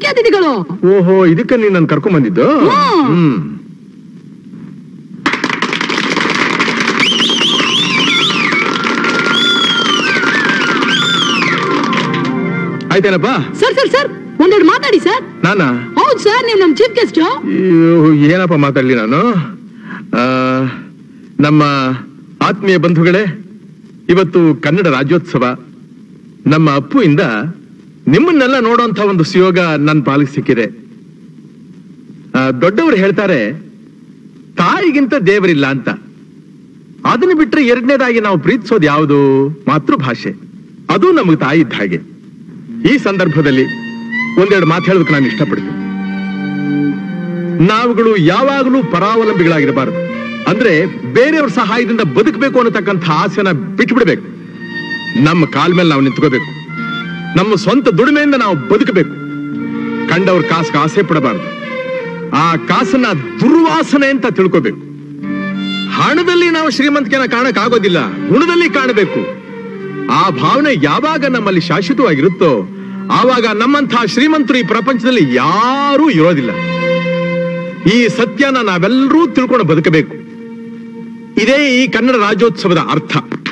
ಮುಖ್ಯ ಅತಿಥಿಗಳು ಓಹೋ ಇದಕ್ಕೆ ನೀನ್ ನನ್ ಕರ್ಕೊಂಡ್ ಬಂದಿದ್ದು ಹ್ಮ್. ಹ್ಮ್ ಆಯ್ತೇನಪ್ಪ ಸರ್ ಸರ್ ಸರ್ ಒಂದೆರಡು ಮಾತಾಡಿ ಸರ್ ನಾನಾ ಹೌದು ಸರ್ ನೀವು ನಮ್ ಚೀಫ್ ಗೆಸ್ಟ್ ಅಯ್ಯೋ, ಏನಪ್ಪ ಮಾತಾಡ್ಲಿ ನಾನು ಆ, ನಮ್ಮ ಆತ್ಮೀಯ ಬಂಧುಗಳೇ ಇವತ್ತು ಕನ್ನಡ ರಾಜ್ಯೋತ್ಸವ ನಮ್ಮ ಅಪ್ಪು ಇಂದ ನಿಮ್ಮನ್ನೆಲ್ಲ ನೋಡುವಂತ ಒಂದು ಸುಯೋಗ ನನ್ನ ಪಾಲಿಗೆ ಸಿಕ್ಕಿದೆ ಆ, ದೊಡ್ಡವರು ಹೇಳ್ತಾರೆ ತಾಯಿಗಿಂತ ದೇವರಿಲ್ಲ ಅಂತ ಅದನ್ನ ಬಿಟ್ರೆ ಎರಡನೇದಾಗಿ ನಾವು ಪ್ರೀತಿಸೋದು ಯಾವುದು ಮಾತೃಭಾಷೆ ಅದು ನಮಗೆ ತಾಯಿ ಇದ್ದ ಹಾಗೆ ಈ ಸಂದರ್ಭದಲ್ಲಿ ಒಂದೆರಡು ಮಾತು ಹೇಳೋದಕ್ಕೆ ನಾನು ಇಷ್ಟಪಡ್ತೀನಿ ನಾವುಗಳು ಯಾವಾಗಲೂ ಪರಾವಲಂಬಿಗಳಾಗಿರಬಾರದು ಅಂದ್ರೆ ಬೇರೆಯವ್ರ ಸಹಾಯದಿಂದ ಬದುಕಬೇಕು ಅನ್ನತಕ್ಕಂಥ ಆಸೆನ ಬಿಟ್ಬಿಡ್ಬೇಕು ನಮ್ಮ ಕಾಲ್ ಮೇಲೆ ನಾವು ನಿಂತ್ಕೋಬೇಕು ನಮ್ಮ ಸ್ವಂತ ದುಡಿಮೆಯಿಂದ ನಾವು ಬದುಕಬೇಕು ಕಂಡವ್ರ ಕಾಸ್ಗೆ ಆಸೆ ಪಡಬಾರದು ಆ ಕಾಸನ್ನ ದುರ್ವಾಸನೆ ಅಂತ ತಿಳ್ಕೋಬೇಕು ಹಣದಲ್ಲಿ ನಾವು ಶ್ರೀಮಂತಿಕೆನ ಕಾಣಕ್ ಆಗೋದಿಲ್ಲ ಗುಣದಲ್ಲಿ ಕಾಣಬೇಕು ಆ ಭಾವನೆ ಯಾವಾಗ ನಮ್ಮಲ್ಲಿ ಶಾಶ್ವತವಾಗಿರುತ್ತೋ ಆವಾಗ ನಮ್ಮಂತಹ ಶ್ರೀಮಂತರು ಈ ಪ್ರಪಂಚದಲ್ಲಿ ಯಾರೂ ಇರೋದಿಲ್ಲ ಈ ಸತ್ಯನ ನಾವೆಲ್ಲರೂ ತಿಳ್ಕೊಂಡು ಬದುಕಬೇಕು ಇದೇ ಈ ಕನ್ನಡ ರಾಜ್ಯೋತ್ಸವದ ಅರ್ಥ